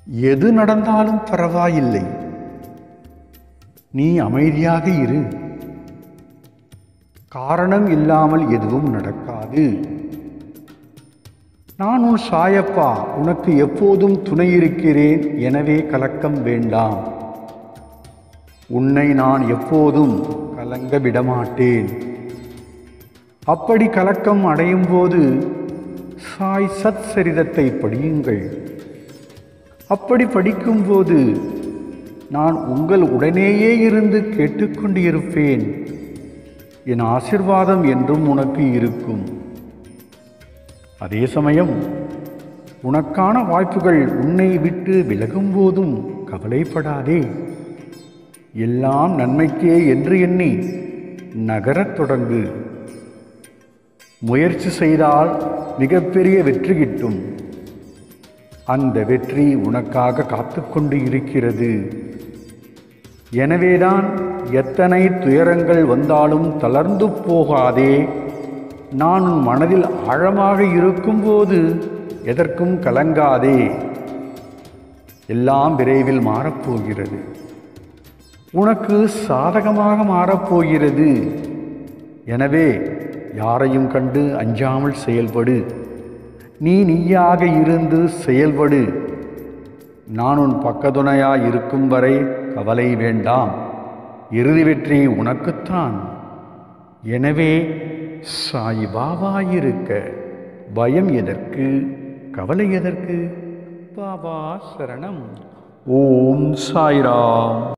எது நடந்தாலும் பரவாயில்லை நீ அமைதியாக இரு காரணம் இல்லாமல் எதுவும் நடக்காது நான் உன் சாயப்பா உனக்கு எப்போதும் துணை இருக்கிறேன் எனவே கலக்கம் வேண்டாம் உன்னை நான் எப்போதும் கலங்க விடமாட்டேன் அப்படி கலக்கம் அடையும் போது சாய் சத் சரிதத்தை படியுங்கள் அப்படி படிக்கும்போது நான் உங்கள் உடனேயே இருந்து கேட்டுக்கொண்டு இருப்பேன் என் ஆசிர்வாதம் என்றும் உனக்கு இருக்கும் அதே சமயம் உனக்கான வாய்ப்புகள் உன்னை விட்டு விலகும் போதும் கவலைப்படாதே எல்லாம் நன்மைக்கே என்று எண்ணி நகரத் தொடங்கு முயற்சி செய்தால் மிகப்பெரிய வெற்றி கிட்டும் அந்த வெற்றி உனக்காக காத்துக்கொண்டு இருக்கிறது எனவேதான் எத்தனை துயரங்கள் வந்தாலும் தளர்ந்து போகாதே நான் உன் மனதில் ஆழமாக இருக்கும்போது எதற்கும் கலங்காதே எல்லாம் விரைவில் மாறப்போகிறது உனக்கு சாதகமாக மாறப்போகிறது எனவே யாரையும் கண்டு அஞ்சாமல் செயல்படு நீ நீயாக இருந்து செயல்படு நான் உன் பக்கத்துணையாய் இருக்கும் வரை கவலை வேண்டாம் இறுதி வெற்றி உனக்குத்தான் எனவே சாய் பாபாயிருக்க பயம் எதற்கு கவலை எதற்கு பாபா சரணம் ஓம் சாய்ராம்